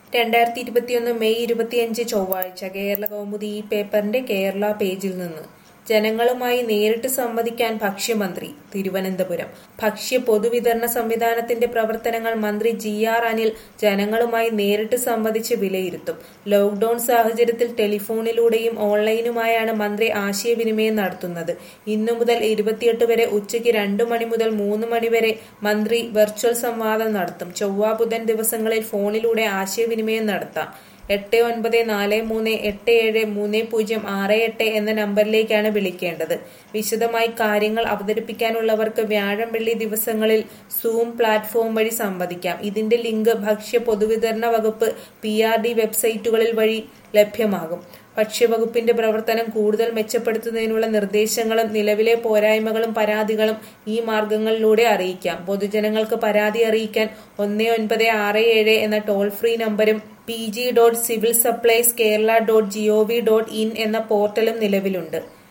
രണ്ടായിരത്തി ഇരുപത്തിയൊന്ന് മെയ് ഇരുപത്തിയഞ്ച് ചൊവ്വാഴ്ച കേരള കൗമുദി ഈ പേപ്പറിന്റെ കേരള പേജിൽ നിന്ന് ജനങ്ങളുമായി നേരിട്ട് സംവദിക്കാൻ ഭക്ഷ്യമന്ത്രി തിരുവനന്തപുരം ഭക്ഷ്യ പൊതുവിതരണ സംവിധാനത്തിന്റെ പ്രവർത്തനങ്ങൾ മന്ത്രി ജി ആർ അനിൽ ജനങ്ങളുമായി നേരിട്ട് സംവദിച്ച് വിലയിരുത്തും ലോക്ഡൌൺ സാഹചര്യത്തിൽ ടെലിഫോണിലൂടെയും ഓൺലൈനുമായാണ് മന്ത്രി ആശയവിനിമയം നടത്തുന്നത് ഇന്നു മുതൽ ഇരുപത്തിയെട്ട് വരെ ഉച്ചയ്ക്ക് രണ്ടു മണി മുതൽ മൂന്ന് മണി വരെ മന്ത്രി വെർച്വൽ സംവാദം നടത്തും ചൊവ്വ ബുധൻ ദിവസങ്ങളിൽ ഫോണിലൂടെ ആശയവിനിമയം നടത്താം എട്ട് ഒൻപത് നാല് മൂന്ന് എട്ട് ഏഴ് മൂന്ന് പൂജ്യം ആറ് എട്ട് എന്ന നമ്പറിലേക്കാണ് വിളിക്കേണ്ടത് വിശദമായി കാര്യങ്ങൾ അവതരിപ്പിക്കാനുള്ളവർക്ക് വ്യാഴം വെള്ളി ദിവസങ്ങളിൽ സൂം പ്ലാറ്റ്ഫോം വഴി സംവദിക്കാം ഇതിന്റെ ലിങ്ക് ഭക്ഷ്യ പൊതുവിതരണ വകുപ്പ് പി ആർ ഡി വെബ്സൈറ്റുകളിൽ വഴി ലഭ്യമാകും ഭക്ഷ്യവകുപ്പിന്റെ പ്രവർത്തനം കൂടുതൽ മെച്ചപ്പെടുത്തുന്നതിനുള്ള നിർദ്ദേശങ്ങളും നിലവിലെ പോരായ്മകളും പരാതികളും ഈ മാർഗങ്ങളിലൂടെ അറിയിക്കാം പൊതുജനങ്ങൾക്ക് പരാതി അറിയിക്കാൻ ഒന്ന് ഒൻപത് ആറ് ഏഴ് എന്ന ടോൾ ഫ്രീ നമ്പരും P G dot civil supplies Kerala dot gov dot in എന്ന പോർട്ടലും നിലവിലുണ്ട്